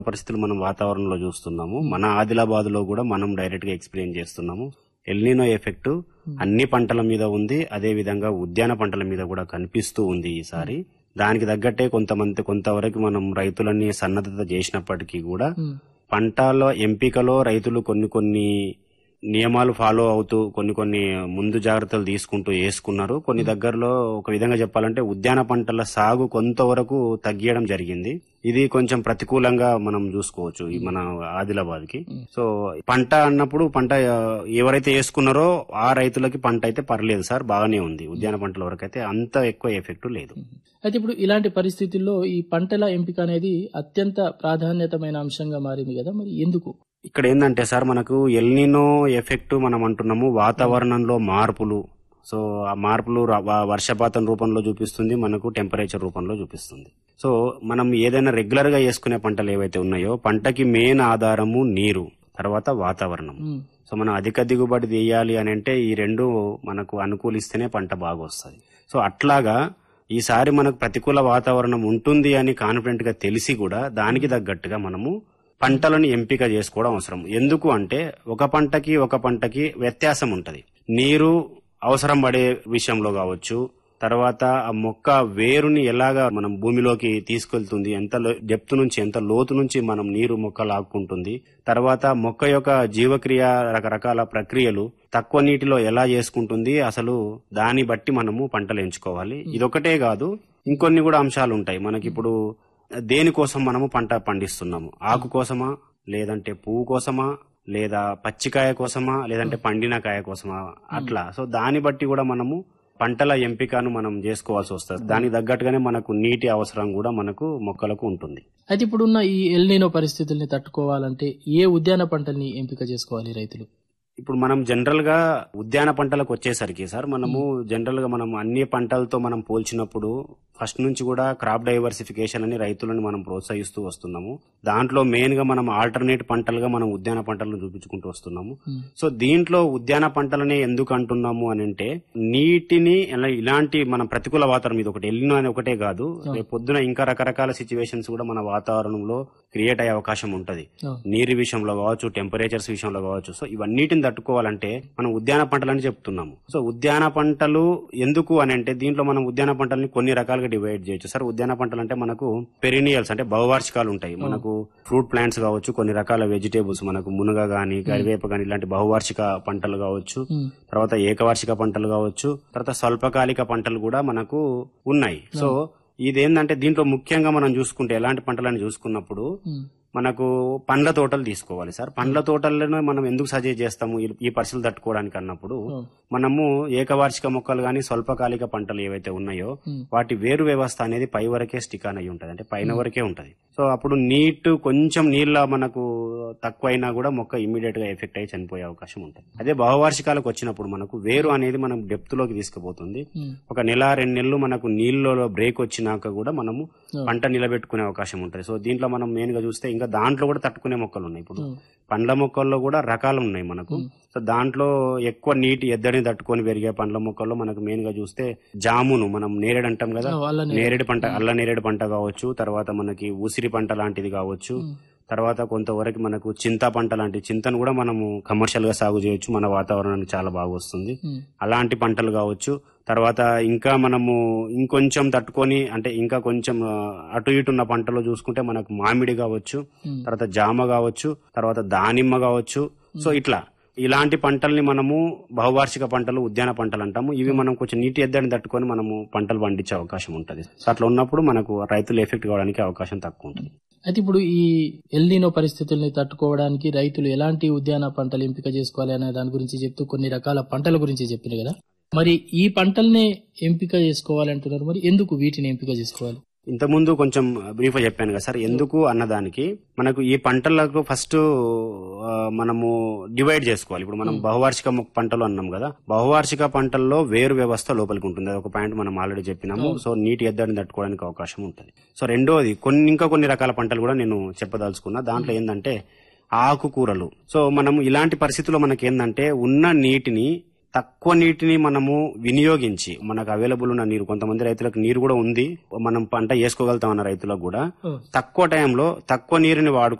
పరిస్థితులు మనం వాతావరణంలో చూస్తున్నాము మన ఆదిలాబాద్ లో కూడా మనం డైరెక్ట్ గా ఎక్స్పీరియన్స్ చేస్తున్నాము ఎల్నినో ఎఫెక్ట్ అన్ని పంటల మీద ఉంది అదే విధంగా ఉద్యాన పంటల మీద కూడా కనిపిస్తూ ఉంది ఈసారి దానికి తగ్గట్టే కొంతమంది కొంతవరకు మనం రైతులని సన్నద్ధత చేసినప్పటికీ కూడా పంటల ఎంపికలో రైతులు కొన్ని కొన్ని నియమాలు ఫాలో అవుతూ కొన్ని కొన్ని ముందు జాగ్రత్తలు తీసుకుంటూ వేసుకున్నారు కొన్ని దగ్గరలో ఒక విధంగా చెప్పాలంటే ఉద్యాన పంటల సాగు కొంతవరకు తగ్గియడం జరిగింది ఇది కొంచెం ప్రతికూలంగా మనం చూసుకోవచ్చు ఈ మన ఆదిలాబాద్ కి సో పంట అన్నప్పుడు పంట ఆ, ఎవరైతే వేసుకున్నారో ఆ రైతులకి పంట అయితే పర్లేదు సార్ బాగానే ఉంది ఉద్యాన పంటల వరకు అయితే అంత ఎక్కువ ఎఫెక్ట్ లేదు అయితే ఇప్పుడు ఇలాంటి పరిస్థితుల్లో ఈ పంటల ఎంపిక అనేది అత్యంత ప్రాధాన్యతమైన అంశంగా మారింది కదా మరి ఎందుకు ఇక్కడ ఏంటంటే సార్ మనకు ఎల్నినో ఎఫెక్ట్ మనం అంటున్నాము వాతావరణంలో మార్పులు సో ఆ మార్పులు ర- వ- వర్షపాతం రూపంలో చూపిస్తుంది మనకు టెంపరేచర్ రూపంలో చూపిస్తుంది సో మనం ఏదైనా రెగ్యులర్ గా వేసుకునే పంటలు ఏవైతే ఉన్నాయో పంటకి మెయిన్ ఆధారము నీరు తర్వాత వాతావరణం ఉమ్, సో మనం అధిక దిగుబడి తీయాలి అని అంటే ఈ రెండు మనకు అనుకూలిస్తేనే పంట బాగా వస్తుంది సో అట్లాగా ఈసారి మనకు ప్రతికూల వాతావరణం ఉంటుంది అని కాన్ఫిడెంట్ గా తెలిసి కూడా దానికి తగ్గట్టుగా మనము పంటలను ఎంపిక చేసుకోవడం అవసరం ఎందుకు అంటే ఒక పంటకి ఒక పంటకి వ్యత్యాసం ఉంటది నీరు అవసరం పడే విషయంలో కావచ్చు తర్వాత ఆ మొక్క వేరుని ఎలాగా మనం భూమిలోకి తీసుకెళ్తుంది ఎంత డెప్త్ నుంచి ఎంత లోతు నుంచి మనం నీరు మొక్క లాక్కుంటుంది తర్వాత మొక్క యొక్క జీవక్రియ రకరకాల ప్రక్రియలు తక్కువ నీటిలో ఎలా చేసుకుంటుంది అసలు దాన్ని బట్టి మనము పంటలు ఎంచుకోవాలి ఇదొకటే కాదు ఇంకొన్ని కూడా అంశాలు ఉంటాయి మనకి ఇప్పుడు దేనికోసం మనము పంట పండిస్తున్నాము ఆకు కోసమా లేదంటే పువ్వు కోసమా లేదా పచ్చికాయ కోసమా లేదంటే పండిన కాయ కోసమా అట్లా సో దాన్ని బట్టి కూడా మనము పంటల ఎంపికను మనం చేసుకోవాల్సి వస్తుంది దానికి తగ్గట్టుగానే మనకు నీటి అవసరం కూడా మనకు మొక్కలకు ఉంటుంది అయితే ఇప్పుడున్న ఈ ఎల్నినో పరిస్థితుల్ని తట్టుకోవాలంటే ఏ ఉద్యాన పంటల్ని ఎంపిక చేసుకోవాలి రైతులు ఇప్పుడు మనం జనరల్ గా ఉద్యాన పంటలకు వచ్చేసరికి సార్ మనము జనరల్ గా మనం అన్ని పంటలతో మనం పోల్చినప్పుడు ఫస్ట్ నుంచి కూడా క్రాప్ డైవర్సిఫికేషన్ అని రైతులను మనం ప్రోత్సహిస్తూ వస్తున్నాము దాంట్లో మెయిన్ గా మనం ఆల్టర్నేట్ పంటలుగా మనం ఉద్యాన పంటలను చూపించుకుంటూ వస్తున్నాము సో దీంట్లో ఉద్యాన పంటలనే ఎందుకు అంటున్నాము అని అంటే నీటిని ఇలా- ఇలాంటి మన ప్రతికూల వాతావరణం ఇది ఒకటి ఎల్లినో అని ఒకటే కాదు రేపు పొద్దున ఇంకా రకరకాల సిచ్యువేషన్స్ కూడా మన వాతావరణంలో క్రియేట్ అయ్యే అవకాశం ఉంటది అవును. నీరు విషయంలో కావచ్చు టెంపరేచర్స్ విషయంలో కావచ్చు సో ఇవన్నిటిని తట్టుకోవాలంటే మనం ఉద్యాన పంటలని చెప్తున్నాము సో ఉద్యాన పంటలు ఎందుకు అని అంటే దీంట్లో మనం ఉద్యాన పంటలని కొన్ని రకాలుగా డివైడ్ చేయొచ్చు సార్ ఉద్యాన పంటలు అంటే మనకు పెరినియల్స్ అంటే బహువార్షికాలు ఉంటాయి మనకు ఫ్రూట్ ప్లాంట్స్ కావచ్చు కొన్ని రకాల వెజిటేబుల్స్ మనకు మునగ గాని కరివేప గాని ఇలాంటి బహువార్షిక పంటలు కావచ్చు ఉమ్, తర్వాత ఏకవార్షిక పంటలు కావచ్చు తర్వాత స్వల్పకాలిక పంటలు కూడా మనకు ఉన్నాయి సో ఇదేంటంటే దీంట్లో ముఖ్యంగా మనం చూసుకుంటే ఎలాంటి పంటలని చూసుకున్నప్పుడు ఉమ్, మనకు పండ్ల తోటలు తీసుకోవాలి సార్ పండ్ల తోటలను మనం ఎందుకు సజెస్ట్ చేస్తాము ఈ- ఈ పరిస్థితులు తట్టుకోవడానికి అన్నప్పుడు ఉమ్, మనము ఏకవార్షిక మొక్కలు గాని స్వల్పకాలిక పంటలు ఏవైతే ఉన్నాయో ఉమ్, వాటి వేరు వ్యవస్థ అనేది పై వరకే స్టిక్ అని అయి ఉంటది అంటే పైన వరకే ఉంటది సో అప్పుడు నీట్ కొంచెం నీళ్ళ మనకు తక్కువైనా కూడా మొక్క ఇమీడియట్ గా ఎఫెక్ట్ అయ్యి చనిపోయే అవకాశం ఉంటుంది అదే బహువార్షికాలకు వచ్చినప్పుడు మనకు వేరు అనేది మనం డెప్త్ లోకి తీసుకుపోతుంది ఉమ్, ఒక నెల రెండు నెలలు మనకు నీళ్ళలో బ్రేక్ వచ్చినాక కూడా మనము Hmm. పంట నిలబెట్టుకునే అవకాశం ఉంటుంది సో దీంట్లో మనం మెయిన్ గా చూస్తే ఇంకా దాంట్లో కూడా తట్టుకునే మొక్కలు ఉన్నాయి ఇప్పుడు ఉమ్, పండ్ల మొక్కల్లో కూడా రకాలు ఉన్నాయి మనకు సో దాంట్లో ఎక్కువ నీటి ఎద్దడిని తట్టుకొని పెరిగే పండ్ల మొక్కల్లో మనకు మెయిన్ గా చూస్తే జామును మనం నేరేడు అంటాం కదా వాళ్ళ నేరేడు. నేరేడు పంట అల్ల నేరేడు పంట కావచ్చు తర్వాత మనకి ఉసిరి పంట లాంటిది కావచ్చు తర్వాత కొంతవరకు మనకు చింత పంట లాంటి చింతను కూడా మనము కమర్షియల్ గా సాగు చేయొచ్చు మన వాతావరణానికి చాలా బాగా వస్తుంది ఉమ్, అలాంటి పంటలు కావచ్చు తర్వాత ఇంకా మనము ఇంకొంచెం తట్టుకొని అంటే ఇంకా కొంచెం ఆ, అటు ఇటు ఉన్న పంటలు చూసుకుంటే మనకు మామిడి కావచ్చు ఉమ్, తర్వాత జామ కావచ్చు తర్వాత దానిమ్మ కావచ్చు సో ఇట్లా ఇలాంటి పంటల్ని మనము బహువార్షిక పంటలు ఉద్యాన పంటలు అంటాము ఇవి మనం కొంచెం నీటి ఎద్దడిని తట్టుకొని మనము పంటలు పండించే అవకాశం ఉంటుంది సో అట్లా ఉన్నప్పుడు మనకు రైతులు ఎఫెక్ట్ కావడానికి అవకాశం తక్కువ ఉంటుంది అయితే ఇప్పుడు ఈ ఎల్నినో పరిస్థితుల్ని తట్టుకోవడానికి రైతులు ఎలాంటి ఉద్యాన పంటలు ఎంపిక చేసుకోవాలి అనే దాని గురించి చెప్తూ కొన్ని రకాల పంటల గురించి చెప్పింది కదా మరి ఈ పంటల్ని ఎంపిక చేసుకోవాలంటున్నారు మరి ఎందుకు వీటిని ఎంపిక చేసుకోవాలి ఇంతకుముందు కొంచెం బ్రీఫ్ గా చెప్పాను కదా సార్ ఎందుకు అన్నదానికి మనకు ఈ పంటలకు ఫస్ట్ ఆ, మనము డివైడ్ చేసుకోవాలి ఇప్పుడు మనం బహువార్షిక మొక్క పంటలు అన్నాం కదా బహువార్షిక పంటల్లో వేరు వ్యవస్థ లోపలికి ఉంటుంది అది ఒక పాయింట్ మనం ఆల్రెడీ చెప్పినాము సో నీటి ఎద్దడిని తట్టుకోవడానికి అవకాశం ఉంటుంది సో రెండోది కొన్ని ఇంకా కొన్ని రకాల పంటలు కూడా నేను చెప్పదలుచుకున్నా దాంట్లో ఏంటంటే ఆకుకూరలు సో మనం ఇలాంటి పరిస్థితుల్లో మనకి ఏంటంటే ఉన్న నీటిని తక్కువ నీటిని మనము వినియోగించి మనకు అవైలబుల్ ఉన్న నీరు కొంతమంది రైతులకు నీరు కూడా ఉంది మనం పంట వేసుకోగలుగుతాం అన్న రైతులకు కూడా ఓ. తక్కువ టైంలో తక్కువ నీరుని వాడుకుంటూ